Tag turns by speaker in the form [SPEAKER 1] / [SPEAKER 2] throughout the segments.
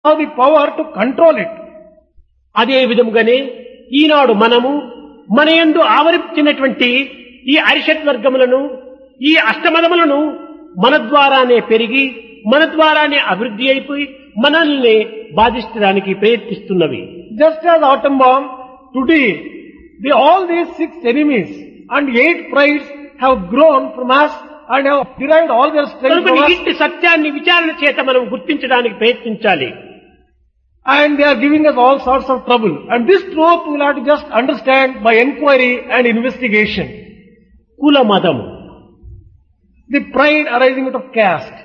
[SPEAKER 1] have the power to control it.
[SPEAKER 2] అదే విధముగానే ఈనాడు మనము మన యందు ఆవరించినటువంటి ఈ అరిషత్ వర్గములను ఈ అష్టమదములను మన ద్వారానే పెరిగి మన ద్వారానే అభివృద్ధి అయిపోయి మనల్ని బాధించడానికి ప్రయత్నిస్తున్నవి
[SPEAKER 1] Just as atom bomb, today, the, all these six enemies and eight prides have grown from us and have derived all their strength
[SPEAKER 2] కనుక
[SPEAKER 1] from us
[SPEAKER 2] ఇంటి సత్యాన్ని విచారణ చేత మనం గుర్తించడానికి ప్రయత్నించాలి
[SPEAKER 1] and they are giving us all sorts of trouble. And this truth we'll have to just understand by inquiry and investigation.
[SPEAKER 2] కుల మతము
[SPEAKER 1] The pride arising out of caste.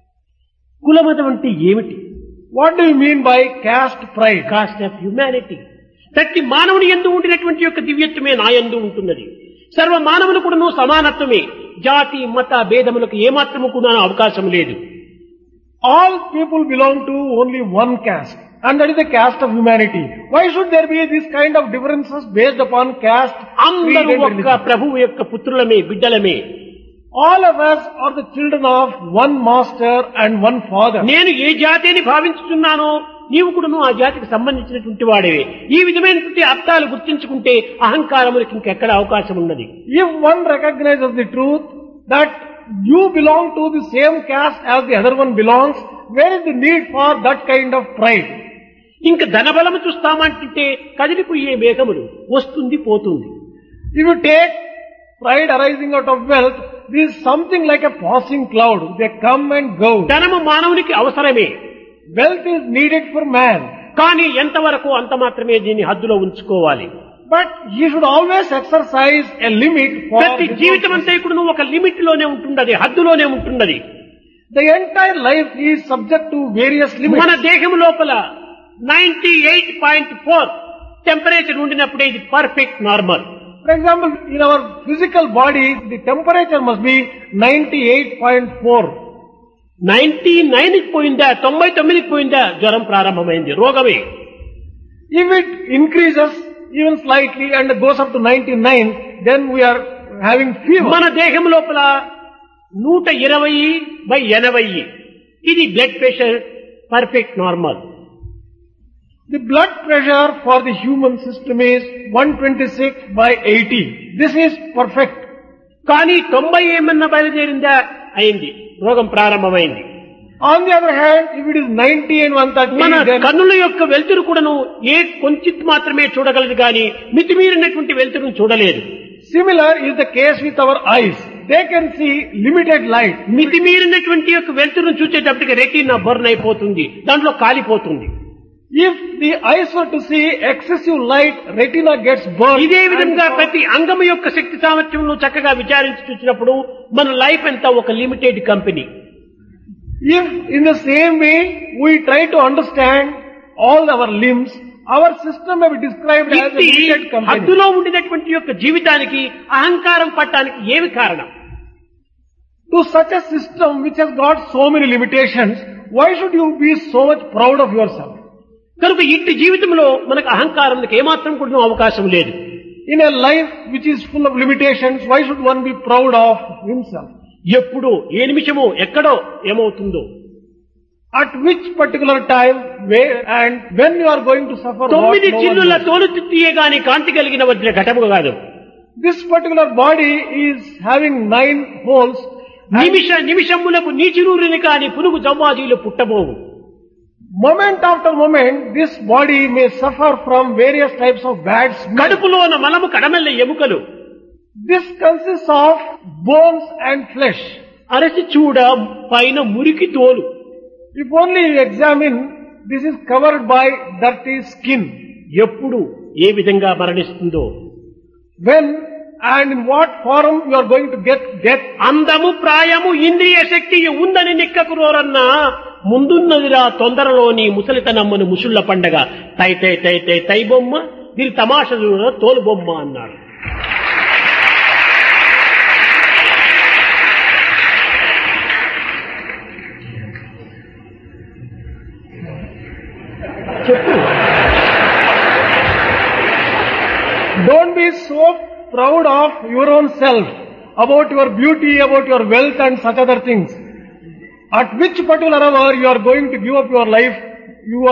[SPEAKER 2] కుల మతం అంటే ఏమిటి
[SPEAKER 1] What do you mean by caste pride?
[SPEAKER 2] Caste of humanity ప్రతి మానవుని ఎందు ఉండినటువంటి యొక్క దివ్యత్వమే నా ఎందు ఉంటున్నది సర్వ మానవులు కూడాను సమానత్వమే జాతి మత భేదములకు ఏమాత్రము కూడా అవకాశం లేదు
[SPEAKER 1] All people belong to only one caste. And that is the caste of humanity. Why should there be this kind of differences based upon caste, creed
[SPEAKER 2] అందరూ
[SPEAKER 1] and
[SPEAKER 2] ఒక్క
[SPEAKER 1] religion?
[SPEAKER 2] ప్రభువు యొక్క పుత్రులమే బిడ్డలమే
[SPEAKER 1] All of us are the children of one master and one father.
[SPEAKER 2] నేను ఏ జాతి అని భావించుతున్నానో నీవు కూడాను ఆ జాతికి సంబంధించినటువంటి వాడేవే ఈ విధమైనటువంటి అర్థాలు గుర్తించుకుంటే అహంకారములకు ఇంకెక్కడ అవకాశం ఉన్నది
[SPEAKER 1] If one recognizes the truth that you belong to the same caste as the other one belongs, where is the need for that kind of pride?
[SPEAKER 2] ఇంక ధనబలము చూస్తామంటుంటే కదిలిపోయే మేఘములు వస్తుంది పోతుంది
[SPEAKER 1] If you take pride arising out of wealth, this is something like a passing cloud. They come and go.
[SPEAKER 2] ధనము మానవునికి అవసరమే
[SPEAKER 1] Wealth is needed for man.
[SPEAKER 2] కానీ ఎంతవరకు అంత మాత్రమే దీన్ని హద్దులో ఉంచుకోవాలి
[SPEAKER 1] But he should always exercise a limit for
[SPEAKER 2] ప్రతి
[SPEAKER 1] his
[SPEAKER 2] జీవితం
[SPEAKER 1] own-
[SPEAKER 2] అంతా ఇప్పుడు ఒక లిమిట్ లోనే ఉంటున్నది హద్దులోనే ఉంటున్నది
[SPEAKER 1] The entire life is subject to various
[SPEAKER 2] మన
[SPEAKER 1] limits.
[SPEAKER 2] దేహం లోపల ninety eight point four temperature ఉండినప్పుడే ఇది perfect normal
[SPEAKER 1] For example, in our physical body, the temperature must be 98.4.
[SPEAKER 2] Ninety nine పోయిందా తొంభై తొమ్మిదికి పోయిందా జ్వరం ప్రారంభమైంది రోగమే
[SPEAKER 1] If it increases even slightly and goes up to 99, then we are having fever.
[SPEAKER 2] మన దేహం లోపల నూట ఇరవై బై ఎనభై ఇది blood pressure perfect normal
[SPEAKER 1] The blood pressure for the human system is 126 by 80. This is perfect.
[SPEAKER 2] కానీ తొంభై ఏమన్నా బయలుదేరిందా అయింది రోగం ప్రారంభమైంది
[SPEAKER 1] On the other hand, if it is 90 and
[SPEAKER 2] మన
[SPEAKER 1] 130, then
[SPEAKER 2] కన్నుల యొక్క వెలుతురు కూడాను ఏ కొంచెం మాత్రమే చూడగలదు కానీ మితిమీరినటువంటి వెలుతురును చూడలేదు
[SPEAKER 1] similar is the case with our eyes. They can see limited light.
[SPEAKER 2] మితిమీరినటువంటి యొక్క వెలుతురును చూసేటప్పటికి రెటీనా బర్న్ అయిపోతుంది దాంట్లో కాలిపోతుంది
[SPEAKER 1] If the eyes were to see excessive light, retina gets burned.
[SPEAKER 2] ఇదే విధంగా
[SPEAKER 1] and-
[SPEAKER 2] ప్రతి అంగము యొక్క శక్తి సామర్థ్యంలో చక్కగా విచారించి చూసినప్పుడు మన లైఫ్ అంతా ఒక limited company
[SPEAKER 1] If in the same way we try to understand all our limbs, our system may be described as a
[SPEAKER 2] ఇట్టి
[SPEAKER 1] limited company.
[SPEAKER 2] హద్దులో ఉండినటువంటి యొక్క జీవితానికి అహంకారం పట్టడానికి ఏమి కారణం
[SPEAKER 1] To such a system which has got so many limitations, why should you be so much proud of yourself?
[SPEAKER 2] కనుక ఇట్టి జీవితంలో మనకు అహంకారంకి ఏమాత్రం కూడా అవకాశం లేదు
[SPEAKER 1] In a life which is full of limitations, why should one be proud of himself?
[SPEAKER 2] ఎప్పుడు ఏ నిమిషమో ఎక్కడో ఏమవుతుందో
[SPEAKER 1] At which particular time, where and when you are going to suffer what
[SPEAKER 2] తొమ్మిది
[SPEAKER 1] no one
[SPEAKER 2] చిల్లుల
[SPEAKER 1] knows.
[SPEAKER 2] తోలు తిత్తియే గాని కాంతి కలిగిన వజ్ర ఘటము కాదు
[SPEAKER 1] This particular body is having nine holes. and
[SPEAKER 2] నిమిష నిమిషములకు నీచిరూరిని కాని పునుగు జవ్వాజీలు పుట్టబోవు
[SPEAKER 1] Moment after moment, this body may suffer from various types of bad smell.
[SPEAKER 2] కడుపులోన మలము కడమెల్ల ఎముకలు
[SPEAKER 1] This consists of bones and flesh.
[SPEAKER 2] అరసి చూడ పైన మురికి తోలు
[SPEAKER 1] If only you examine, this is covered by dirty skin.
[SPEAKER 2] ఎప్పుడు ఏ విధంగా మరణిస్తుందో
[SPEAKER 1] When and in what form you are going to get death,
[SPEAKER 2] అందము ప్రాయము ఇంద్రియ శక్తి ఉందని నిక్కకు రోరన్నా ముందున్నదిరా తొందరలోని ముసలితనమ్మను ముసుళ్ల పండగ తై తై తై తై తై బొమ్మ దీని తమాషలు తోలు బొమ్మ అన్నాడు చెప్పు
[SPEAKER 1] don't be so proud of your own self, about your beauty, about your wealth and such other things. At which particular hour you are going to give up your life, you